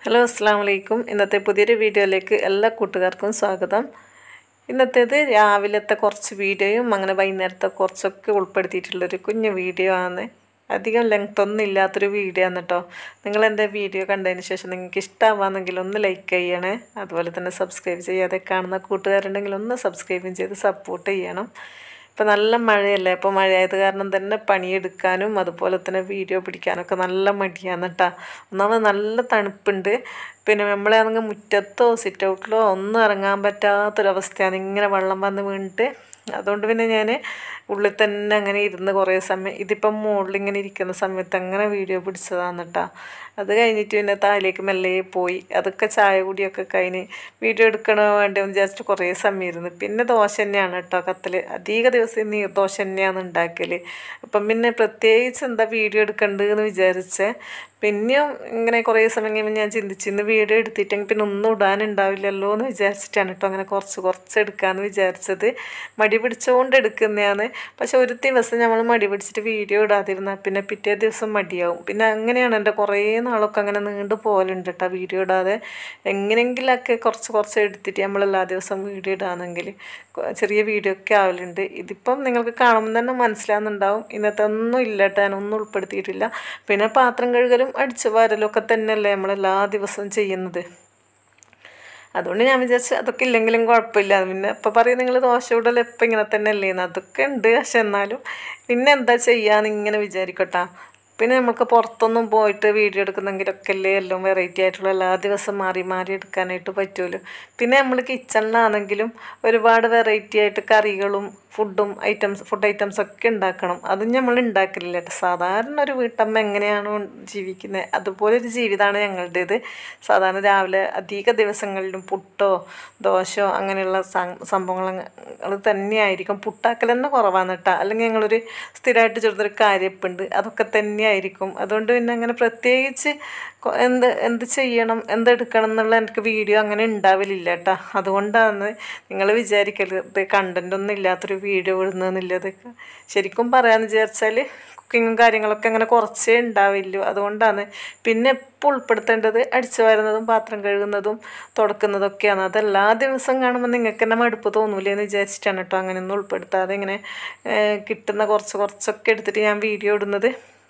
hello അസ്സാം വലൈക്കും ഇന്നത്തെ പുതിയൊരു വീഡിയോയിലേക്ക് എല്ലാ കൂട്ടുകാർക്കും സ്വാഗതം ഇന്നത്തേത് രാവിലത്തെ കുറച്ച് വീഡിയോയും അങ്ങനെ വൈകുന്നേരത്തെ കുറച്ചൊക്കെ ഉൾപ്പെടുത്തിയിട്ടുള്ളൊരു കുഞ്ഞു വീഡിയോ ആണ് അധികം ലെങ്ത് ഒന്നും ഇല്ലാത്തൊരു വീഡിയോ ആണ് കേട്ടോ നിങ്ങൾ എൻ്റെ വീഡിയോ കണ്ടതിന് ശേഷം നിങ്ങൾക്ക് ഇഷ്ടമാവാന്നെങ്കിൽ ഒന്ന് ലൈക്ക് ചെയ്യണേ അതുപോലെ തന്നെ സബ്സ്ക്രൈബ് ചെയ്യാതെ കാണുന്ന കൂട്ടുകാരുണ്ടെങ്കിൽ ഒന്ന് സബ്സ്ക്രൈബും ചെയ്ത് സപ്പോർട്ട് ചെയ്യണം ഇപ്പം നല്ല മഴയല്ലേ അപ്പോൾ മഴയായത് കാരണം തന്നെ പണിയെടുക്കാനും അതുപോലെ തന്നെ വീഡിയോ പിടിക്കാനൊക്കെ നല്ല മടിയാണ് കേട്ടോ ഒന്നാമത് നല്ല തണുപ്പുണ്ട് പിന്നെ നമ്മളാണെങ്കിൽ മുറ്റത്തോ സിറ്റ് ഔട്ടിലോ ഒന്നും ഇറങ്ങാൻ പറ്റാത്തൊരവസ്ഥയാണ് ഇങ്ങനെ വെള്ളം വന്ന് വീണിട്ട് അതുകൊണ്ട് പിന്നെ ഞാൻ ഉള്ളിൽ തന്നെ അങ്ങനെ ഇരുന്ന് കുറേ സമയം ഇതിപ്പം മുകളിൽ ഇങ്ങനെ ഇരിക്കുന്ന സമയത്ത് അങ്ങനെ വീഡിയോ പിടിച്ചതാണ് കേട്ടോ അത് കഴിഞ്ഞിട്ട് പിന്നെ താഴേക്ക് മെല്ലെ പോയി അതൊക്കെ ചായ കുടിയൊക്കെ കഴിഞ്ഞ് വീഡിയോ എടുക്കണോ വേണ്ടോ എന്ന് വിചാരിച്ചിട്ട് കുറേ സമയം ഇരുന്ന് പിന്നെ ദോശ തന്നെയാണ് കേട്ടോ കത്തിൽ അധിക ദിവസം നീർദോശ തന്നെയാണ് ഉണ്ടാക്കൽ അപ്പം പിന്നെ പ്രത്യേകിച്ച് എന്താ വീഡിയോ എടുക്കണ്ടെന്ന് വിചാരിച്ചേ പിന്നെയും ഇങ്ങനെ കുറേ സമയം കഴിയുമ്പോൾ ഞാൻ ചിന്തിച്ചു ഇന്ന് വീഡിയോ എടുത്തിട്ടെങ്കിൽ പിന്നെ ഒന്നും ഇടാനുണ്ടാവില്ലല്ലോ എന്ന് വിചാരിച്ചിട്ടാണ് കേട്ടോ അങ്ങനെ കുറച്ച് കുറച്ച് എടുക്കാമെന്ന് വിചാരിച്ചത് മടി പിടിച്ചുകൊണ്ട് എടുക്കുന്നതാണ് പക്ഷെ ഒരു ദിവസം നമ്മൾ മടി പിടിച്ചിട്ട് വീഡിയോ ഇടാതിരുന്നാൽ പിന്നെ പിറ്റേ ദിവസം മടിയാവും പിന്നെ അങ്ങനെയാണ് എൻ്റെ കുറേ നാളൊക്കെ അങ്ങനെ നീണ്ടു പോകലുണ്ട് കേട്ടോ വീഡിയോ ഇടാതെ എങ്ങനെയെങ്കിലൊക്കെ കുറച്ച് കുറച്ച് എടുത്തിട്ട് നമ്മൾ എല്ലാ ദിവസവും വീഡിയോ ഇടാണെങ്കിൽ ചെറിയ വീഡിയോ ഒക്കെ ആവലുണ്ട് ഇതിപ്പം നിങ്ങൾക്ക് കാണുമ്പോൾ തന്നെ മനസ്സിലാകുന്നുണ്ടാവും ഇന്നത്തെ ഒന്നും ഇല്ല കേട്ടോ ഞാനൊന്നും ഉൾപ്പെടുത്തിയിട്ടില്ല പിന്നെ പാത്രം കഴുകലും അടിച്ചു വാരലും ഒക്കെ തന്നെയല്ലേ നമ്മൾ എല്ലാ ദിവസവും ചെയ്യുന്നത് അതുകൊണ്ട് ഞാൻ വിചാരിച്ചു അതൊക്കെ ഇല്ലെങ്കിലും കുഴപ്പമില്ല പിന്നെ ഇപ്പം പറയും നിങ്ങൾ ദോശ ഇടൽ എപ്പോൾ ഇങ്ങനെ തന്നെ അല്ലേന്ന് അതൊക്കെ ഉണ്ട് പക്ഷെ എന്നാലും പിന്നെ എന്താ ചെയ്യാന്ന് ഇങ്ങനെ വിചാരിക്കട്ടാ പിന്നെ നമുക്ക് പുറത്തൊന്നും പോയിട്ട് വീഡിയോ എടുക്കുന്നെങ്കിലൊക്കെ അല്ലേ എല്ലാം വെറൈറ്റി ആയിട്ടുള്ള എല്ലാ ദിവസം മാറി മാറി എടുക്കാനായിട്ട് പറ്റുമല്ലോ പിന്നെ നമ്മൾ കിച്ചണിലാണെങ്കിലും ഒരുപാട് വെറൈറ്റി ആയിട്ട് കറികളും ഫുഡും ഐറ്റംസ് ഫുഡ് ഐറ്റംസ് ഒക്കെ ഉണ്ടാക്കണം അതും നമ്മൾ ഉണ്ടാക്കലില്ല കേട്ടോ സാധാരണ ഒരു വീട്ടമ്മ എങ്ങനെയാണോ ജീവിക്കുന്നത് അതുപോലെ ഒരു ജീവിതമാണ് ഞങ്ങളുടേത് സാധാരണ രാവിലെ അധിക ദിവസങ്ങളിലും പുട്ടോ ദോശയോ അങ്ങനെയുള്ള സംഭവങ്ങൾ തന്നെയായിരിക്കും പുട്ടാക്കൽ തന്നെ കുറവാണ് കേട്ടോ അല്ലെങ്കിൽ ഞങ്ങളൊരു സ്ഥിരമായിട്ട് ചെറുതൊരു കാര്യപ്പുണ്ട് അതൊക്കെ തന്നെയായിരിക്കും അതുകൊണ്ട് പിന്നെ അങ്ങനെ പ്രത്യേകിച്ച് എന്ത് എന്ത് ചെയ്യണം എന്തെടുക്കണം എന്നുള്ള എനിക്ക് വീഡിയോ അങ്ങനെ ഉണ്ടാവലില്ല കേട്ടോ അതുകൊണ്ടാണ് നിങ്ങൾ വിചാരിക്കരുത് കണ്ടൻ്റ് ഒന്നും ഇല്ലാത്തൊരു വീഡിയോ ഇടുന്നതെന്നുള്ളത് ശരിക്കും പറയാമെന്ന് വിചാരിച്ചാൽ കുക്കിങ്ങും കാര്യങ്ങളൊക്കെ അങ്ങനെ കുറച്ചേ ഉണ്ടാവില്ലൂ അതുകൊണ്ടാണ് പിന്നെ എപ്പോൾ ഉൾപ്പെടുത്തേണ്ടത് അടിച്ചു വരുന്നതും പാത്രം കഴുകുന്നതും തുടക്കുന്നതൊക്കെയാണ് അത് എല്ലാ ദിവസം കാണുമ്പോൾ നിങ്ങൾക്ക് തന്നെ മടുപ്പ് തോന്നൂലേ എന്ന് വിചാരിച്ചിട്ടാണ് കേട്ടോ അങ്ങനെയൊന്നും ഉൾപ്പെടുത്താതെ ഇങ്ങനെ കിട്ടുന്ന കുറച്ച് കുറച്ചൊക്കെ എടുത്തിട്ട് ഞാൻ വീഡിയോ ഇടുന്നത്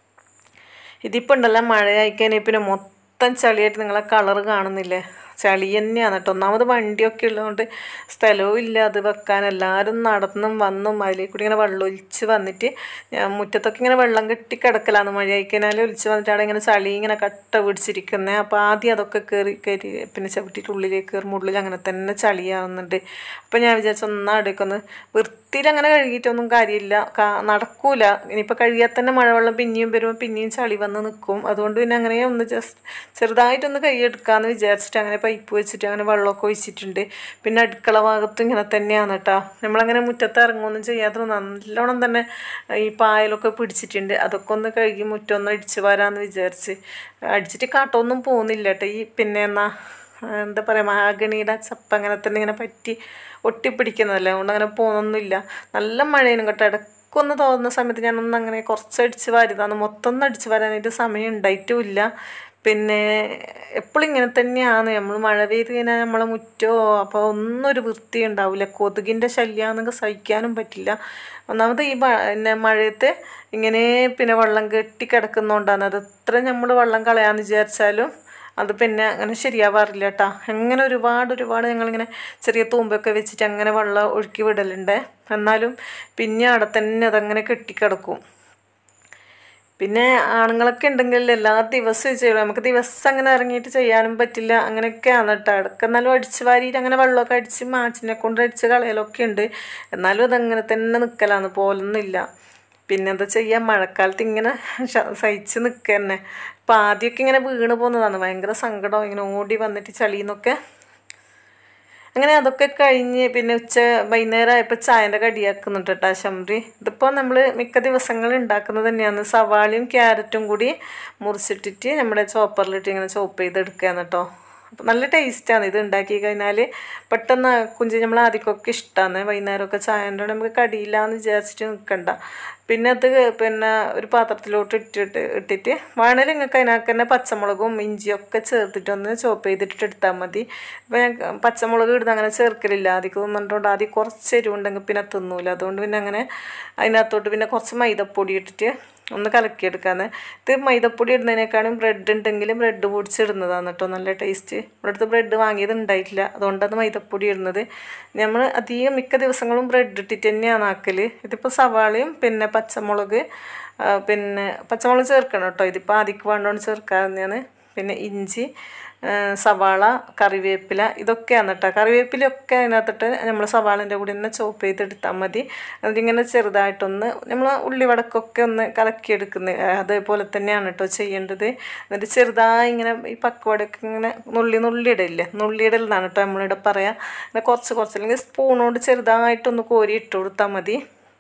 ഇതിപ്പോൾ ഉണ്ടല്ലോ മഴയായിക്കഴിഞ്ഞാൽ പിന്നെ മൊത്തം ചളിയായിട്ട് നിങ്ങളെ കളറ് കാണുന്നില്ലേ ചളി തന്നെയാണ് കേട്ടോ ഒന്നാമത് വണ്ടിയൊക്കെ ഉള്ളതുകൊണ്ട് സ്ഥലവും ഇല്ല അത് വെക്കാൻ എല്ലാവരും നടന്നും വന്നും അതിലേക്ക് കൂടി ഇങ്ങനെ വെള്ളം ഒലിച്ച് വന്നിട്ട് ഞാൻ മുറ്റത്തൊക്കെ ഇങ്ങനെ വെള്ളം കെട്ടി കിടക്കലാണ് മഴ അയക്കാനാൽ ഒലിച്ച് വന്നിട്ട് അവിടെ ഇങ്ങനെ ചളി ഇങ്ങനെ കട്ട പിടിച്ചിരിക്കുന്നത് അപ്പോൾ ആദ്യം അതൊക്കെ കയറി കയറി പിന്നെ ചവിട്ടിയിട്ട് ഉള്ളിലേക്ക് കയറുമ്പോൾ ഉള്ളിൽ അങ്ങനെ തന്നെ ചളിയാവുന്നുണ്ട് അപ്പോൾ ഞാൻ വിചാരിച്ചു ഒന്നാ അവിടേക്കൊന്ന് വൃത്തിയിൽ അങ്ങനെ കഴുകിയിട്ടൊന്നും കാര്യമില്ല നടക്കൂല ഇനിയിപ്പോൾ കഴുകിയാൽ തന്നെ മഴവെള്ളം പിന്നെയും വരുമ്പോൾ പിന്നെയും ചളി വന്ന് നിൽക്കും അതുകൊണ്ട് പിന്നെ അങ്ങനെ ഒന്ന് ജസ്റ്റ് ചെറുതായിട്ടൊന്ന് കൈയെടുക്കാമെന്ന് വിചാരിച്ചിട്ട് അങ്ങനെ പൈപ്പ് വെച്ചിട്ട് അങ്ങനെ വെള്ളമൊക്കെ ഒഴിച്ചിട്ടുണ്ട് പിന്നെ അടുക്കള ഭാഗത്തും ഇങ്ങനെ തന്നെയാണ് കേട്ടോ നമ്മളങ്ങനെ മുറ്റത്ത് ഇറങ്ങുമൊന്നും ചെയ്യാത്ത നല്ലോണം തന്നെ ഈ പായലൊക്കെ പിടിച്ചിട്ടുണ്ട് അതൊക്കെ ഒന്ന് കഴുകി മുറ്റമൊന്ന് അടിച്ച് വരാമെന്ന് വിചാരിച്ച് അടിച്ചിട്ട് കാട്ടമൊന്നും പോകുന്നില്ല കേട്ടോ ഈ പിന്നെ എന്നാ എന്താ പറയുക മഹാഗണിയുടെ ചപ്പ അങ്ങനെ തന്നെ ഇങ്ങനെ പറ്റി ഒട്ടിപ്പിടിക്കുന്നതല്ലേ അതുകൊണ്ട് അങ്ങനെ പോകുന്നൊന്നുമില്ല നല്ല മഴയും കേട്ടോ ഇടയ്ക്കൊന്ന് തോന്നുന്ന സമയത്ത് ഞാനൊന്ന് അങ്ങനെ കുറച്ച് അടിച്ച് വാരിയതാണ് മൊത്തം ഒന്നും അടിച്ച് വരാനായിട്ട് സമയം ഉണ്ടായിട്ടുമില്ല പിന്നെ എപ്പോഴും ഇങ്ങനെ തന്നെയാണ് നമ്മൾ മഴ പെയ്ത് കഴിഞ്ഞാൽ നമ്മളെ മുറ്റോ അപ്പോൾ ഒന്നും ഒരു വൃത്തി ഉണ്ടാവില്ല കൊതുകിൻ്റെ ശല്യമാണെങ്കിൽ സഹിക്കാനും പറ്റില്ല ഒന്നാമത് ഈ പിന്നെ മഴയത്ത് ഇങ്ങനെ പിന്നെ വെള്ളം കെട്ടി കിടക്കുന്നതുകൊണ്ടാണ് അത് എത്ര നമ്മൾ വെള്ളം കളയാമെന്ന് വിചാരിച്ചാലും അത് പിന്നെ അങ്ങനെ ശരിയാവാറില്ല കേട്ടോ അങ്ങനെ ഒരുപാട് ഒരുപാട് ഞങ്ങളിങ്ങനെ ചെറിയ തൂമ്പൊക്കെ വെച്ചിട്ട് അങ്ങനെ വെള്ളം ഒഴുക്കി വിടലുണ്ട് എന്നാലും പിന്നെ അവിടെ തന്നെ അതങ്ങനെ കെട്ടിക്കിടക്കും പിന്നെ ആണുങ്ങളൊക്കെ ഉണ്ടെങ്കിൽ എല്ലാ ദിവസവും ചെയ്യണം നമുക്ക് ദിവസം അങ്ങനെ ഇറങ്ങിയിട്ട് ചെയ്യാനും പറ്റില്ല അങ്ങനെയൊക്കെയാണ് കേട്ടോ ഇടയ്ക്ക് എന്നാലും അടിച്ച് വാരിയിട്ട് അങ്ങനെ വെള്ളമൊക്കെ അടിച്ച് മാച്ചിനെ കൊണ്ട് അടിച്ച് കളയലൊക്കെ ഉണ്ട് എന്നാലും അതങ്ങനെ തന്നെ നിൽക്കലാന്ന് പോലൊന്നുമില്ല പിന്നെ എന്താ ചെയ്യുക മഴക്കാലത്ത് ഇങ്ങനെ സഹിച്ച് നിൽക്കുക തന്നെ അപ്പം ആദ്യമൊക്കെ ഇങ്ങനെ വീണ് പോകുന്നതാണ് ഭയങ്കര സങ്കടം ഇങ്ങനെ ഓടി വന്നിട്ട് ചളിന്നൊക്കെ അങ്ങനെ അതൊക്കെ കഴിഞ്ഞ് പിന്നെ ഉച്ച വൈകുന്നേരം ആയപ്പോൾ ചായൻ്റെ കടിയാക്കുന്നുണ്ട് കേട്ടോ ശംറി ഇതിപ്പോൾ നമ്മൾ മിക്ക ദിവസങ്ങളിൽ ഉണ്ടാക്കുന്നത് തന്നെയാണ് സവാളയും ക്യാരറ്റും കൂടി മുറിച്ചിട്ടിട്ട് നമ്മുടെ ചോപ്പറിലിട്ട് ഇങ്ങനെ ചോപ്പ് ചെയ്തെടുക്കുകയാണ് കേട്ടോ അപ്പോൾ നല്ല ടേസ്റ്റാണ് ഇത് ഉണ്ടാക്കി കഴിഞ്ഞാൽ പെട്ടെന്ന് കുഞ്ചി നമ്മൾ ആദ്യമൊക്കെ ഇഷ്ടമാണ് വൈകുന്നേരമൊക്കെ ചായൻ്റെ കൂടെ നമുക്ക് കടിയില്ല എന്ന് വിചാരിച്ചിട്ട് നിൽക്കണ്ട പിന്നെ അത് പിന്നെ ഒരു പാത്രത്തിലോട്ട് ഇട്ടിട്ട് ഇട്ടിട്ട് വേണേൽ നിങ്ങൾക്ക് അതിനകത്ത് തന്നെ പച്ചമുളകും ഇഞ്ചിയും ഒക്കെ ചേർത്തിട്ടൊന്ന് ചോപ്പ് ചെയ്തിട്ട് എടുത്താൽ മതി അപ്പോൾ ഞാൻ പച്ചമുളക് ഇടുന്ന അങ്ങനെ ചേർക്കലില്ല ആദ്യം തിന്നിട്ടുണ്ട് ആദ്യം കുറച്ച് എരിവുണ്ടെങ്കിൽ പിന്നെ തിന്നൂല അതുകൊണ്ട് പിന്നെ അങ്ങനെ അതിനകത്തോട്ട് പിന്നെ കുറച്ച് മൈദപ്പൊടി ഇട്ടിട്ട് ഒന്ന് കലക്കിയെടുക്കാന്ന് ഇത് മൈദപ്പൊടി ഇടുന്നതിനേക്കാളും ബ്രെഡ് ഉണ്ടെങ്കിൽ ബ്രെഡ് പൊടിച്ചിടുന്നതാണ് കേട്ടോ നല്ല ടേസ്റ്റ് ഇവിടെ അടുത്ത് ബ്രെഡ് വാങ്ങിയത് ഉണ്ടായിട്ടില്ല അതുകൊണ്ടാണ് മൈദപ്പൊടി ഇടുന്നത് നമ്മൾ അധികം മിക്ക ദിവസങ്ങളും ബ്രെഡ് ഇട്ടിട്ട് തന്നെയാണ് ആക്കൽ ഇതിപ്പോൾ സവാളയും പിന്നെ പച്ചമുളക് ആ, പിന്നെ പച്ചമുളക് ചേർക്കണം കേട്ടോ ഇതിപ്പോൾ ആദ്യക്ക് വേണ്ടോണ്ട് ചേർക്കാവുന്നതാണ് പിന്നെ ഇഞ്ചി ആ, സവാള കറിവേപ്പില ഇതൊക്കെയാണ് കേട്ടോ കറിവേപ്പിലയൊക്കെ അതിനകത്തിട്ട് നമ്മൾ സവാളിൻ്റെ കൂടെ തന്നെ ചോപ്പ് ചെയ്തെടുത്താൽ മതി അതിങ്ങനെ ചെറുതായിട്ടൊന്ന് നമ്മൾ ഉള്ളിവടക്കൊക്കെ ഒന്ന് കലക്കിയെടുക്കുന്നത് അതേപോലെ തന്നെയാണ് കേട്ടോ ചെയ്യേണ്ടത് എന്നിട്ട് ചെറുതായി ഇങ്ങനെ ഈ പക്കുവടക്ക് ഇങ്ങനെ നുള്ളി നുള്ളിയിടയില്ലേ നുള്ളിയിടൽ എന്നാണ് കേട്ടോ നമ്മളിവിടെ പറയാം അങ്ങനെ കുറച്ച് കുറച്ച് അല്ലെങ്കിൽ സ്പൂണോട് ചെറുതായിട്ടൊന്ന് കോരി ഇട്ട് കൊടുത്താൽ മതി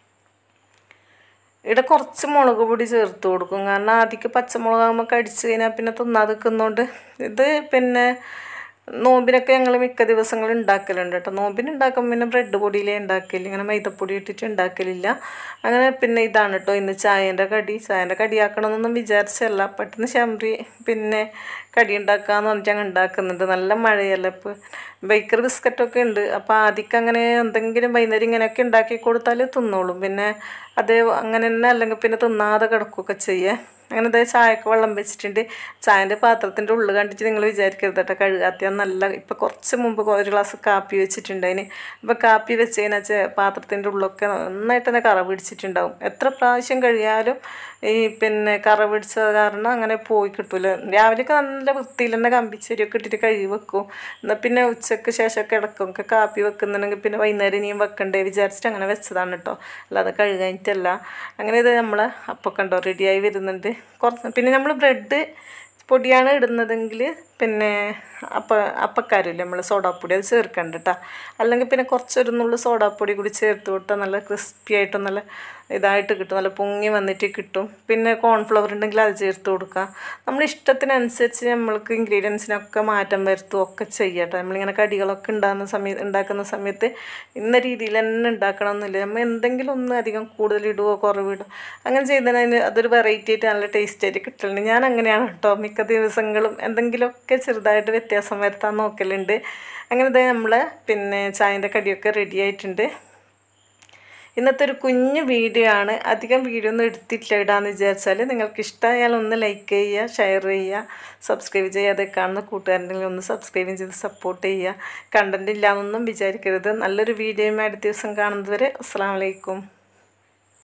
ഇവിടെ കുറച്ച് മുളക് പൊടി ചേർത്ത് കൊടുക്കും കാരണം ആദ്യക്ക് പച്ചമുളകാകുമ്പോൾ കടിച്ച് കഴിഞ്ഞാൽ പിന്നെ തിന്നാതെ നിൽക്കുന്നതുകൊണ്ട് ഇത് പിന്നെ നോമ്പിനൊക്കെ ഞങ്ങൾ മിക്ക ദിവസങ്ങൾ ഉണ്ടാക്കലുണ്ട് കേട്ടോ നോമ്പിന് ഉണ്ടാക്കുമ്പോൾ പിന്നെ ബ്രെഡ് പൊടിയിലേ ഉണ്ടാക്കലില്ല ഇങ്ങനെ മൈദപ്പൊടി ഇട്ടിട്ട് ഉണ്ടാക്കലില്ല അങ്ങനെ പിന്നെ ഇതാണ് കേട്ടോ ഇന്ന് ചായേൻ്റെ കടി ചായേൻ്റെ കടിയാക്കണമെന്നൊന്നും വിചാരിച്ചല്ല പെട്ടെന്ന് ശമ്പരി പിന്നെ കടി ഉണ്ടാക്കാമെന്ന് പറഞ്ഞിട്ട് അങ്ങ് ഉണ്ടാക്കുന്നുണ്ട് നല്ല മഴയല്ല ഇപ്പോൾ ബേക്കറി ബിസ്ക്കറ്റൊക്കെ ഉണ്ട് അപ്പോൾ ആദ്യം അങ്ങനെ എന്തെങ്കിലും വൈകുന്നേരം ഇങ്ങനെയൊക്കെ ഉണ്ടാക്കി കൊടുത്താൽ തിന്നോളും പിന്നെ അത് അങ്ങനെ തന്നെ അല്ലെങ്കിൽ പിന്നെ തിന്നാതെ കിടക്കുകയൊക്കെ ചെയ്യേ അങ്ങനെ ഇതേ ചായക്ക് വെള്ളം വെച്ചിട്ടുണ്ട് ചായൻ്റെ പാത്രത്തിൻ്റെ ഉള്ളിൽ കണ്ടിട്ട് നിങ്ങൾ വിചാരിക്കരുത് കേട്ടോ കഴുകാത്തിയാൽ നല്ല ഇപ്പം കുറച്ച് മുമ്പ് ഒരു ഗ്ലാസ് കാപ്പി വെച്ചിട്ടുണ്ടായിന് അപ്പോൾ കാപ്പി വെച്ചതിന് വെച്ചാൽ പാത്രത്തിൻ്റെ ഉള്ളൊക്കെ നന്നായിട്ട് തന്നെ കറ പിടിച്ചിട്ടുണ്ടാവും എത്ര പ്രാവശ്യം കഴിയാലും ഈ പിന്നെ കറ പിടിച്ച കാരണം അങ്ങനെ പോയി കിട്ടൂല രാവിലെയൊക്കെ നല്ല വൃത്തിയിൽ തന്നെ കമ്പിച്ചരിയൊക്കെ ഇട്ടിട്ട് കഴുകി വെക്കും എന്നാൽ പിന്നെ ഉച്ചയ്ക്ക് ശേഷമൊക്കെ ഇടക്കും ഒക്കെ കാപ്പി വെക്കുന്നുണ്ടെങ്കിൽ പിന്നെ വൈകുന്നേരം ഇനിയും വെക്കണ്ടേ വിചാരിച്ചിട്ട് അങ്ങനെ വെച്ചതാണ് കേട്ടോ അല്ലാതെ കഴുകാനിട്ടല്ല അങ്ങനെ ഇത് നമ്മൾ അപ്പോൾ കണ്ടോ റെഡിയായി വരുന്നുണ്ട് കുറച്ച് പിന്നെ നമ്മൾ ബ്രെഡ് പൊടിയാണ് ഇടുന്നതെങ്കിൽ പിന്നെ അപ്പ അപ്പക്കാരില്ലേ നമ്മൾ സോഡാപ്പൊടി അത് ചേർക്കണ്ട കേട്ടോ അല്ലെങ്കിൽ പിന്നെ കുറച്ചൊരു നുള്ളു സോഡാപ്പൊടി കൂടി ചേർത്ത് കൊടുത്താൽ നല്ല ക്രിസ്പി ആയിട്ട് നല്ല ഇതായിട്ട് കിട്ടും നല്ല പൊങ്ങി വന്നിട്ട് കിട്ടും പിന്നെ കോൺഫ്ലവർ ഉണ്ടെങ്കിൽ അത് ചേർത്ത് കൊടുക്കുക നമ്മുടെ ഇഷ്ടത്തിനനുസരിച്ച് നമ്മൾക്ക് ഇൻഗ്രീഡിയൻസിനൊക്കെ മാറ്റം വരുത്തുക ഒക്കെ ചെയ്യട്ടെ നമ്മളിങ്ങനെ കടികളൊക്കെ ഉണ്ടാകുന്ന സമയത്ത് ഉണ്ടാക്കുന്ന സമയത്ത് ഇന്ന രീതിയിൽ തന്നെ ഉണ്ടാക്കണമെന്നില്ല നമ്മൾ എന്തെങ്കിലും ഒന്ന് അധികം കൂടുതൽ ഇടുവോ കുറവിടുമോ അങ്ങനെ ചെയ്തതിന് അതൊരു വെറൈറ്റി ആയിട്ട് നല്ല ടേസ്റ്റ് ആയിട്ട് കിട്ടലുണ്ട് ഞാൻ അങ്ങനെയാണ് കേട്ടോ മിക്ക ദിവസങ്ങളും എന്തെങ്കിലുമൊക്കെ ചെറുതായിട്ട് വ്യത്യാസം വരുത്താൻ നോക്കലുണ്ട് അങ്ങനെ ഇതേ നമ്മൾ പിന്നെ ചായൻ്റെ കടിയൊക്കെ റെഡി ആയിട്ടുണ്ട് ഇന്നത്തെ ഒരു കുഞ്ഞു വീഡിയോ ആണ് അധികം വീഡിയോ ഒന്നും എടുത്തിട്ടില്ല ഇടാന്ന് വിചാരിച്ചാൽ നിങ്ങൾക്ക് ഇഷ്ടമായാൽ ഒന്ന് ലൈക്ക് ചെയ്യുക ഷെയർ ചെയ്യുക സബ്സ്ക്രൈബ് ചെയ്യാതെ കാണുന്ന കൂട്ടുകാരുണ്ടെങ്കിൽ ഒന്ന് സബ്സ്ക്രൈബ് ചെയ്ത് സപ്പോർട്ട് ചെയ്യുക കണ്ടൻറ് ഇല്ലാന്നൊന്നും വിചാരിക്കരുത് നല്ലൊരു വീഡിയോയുമായി അടുത്ത ദിവസം കാണുന്നത് വരെ അസ്സാം വലൈക്കും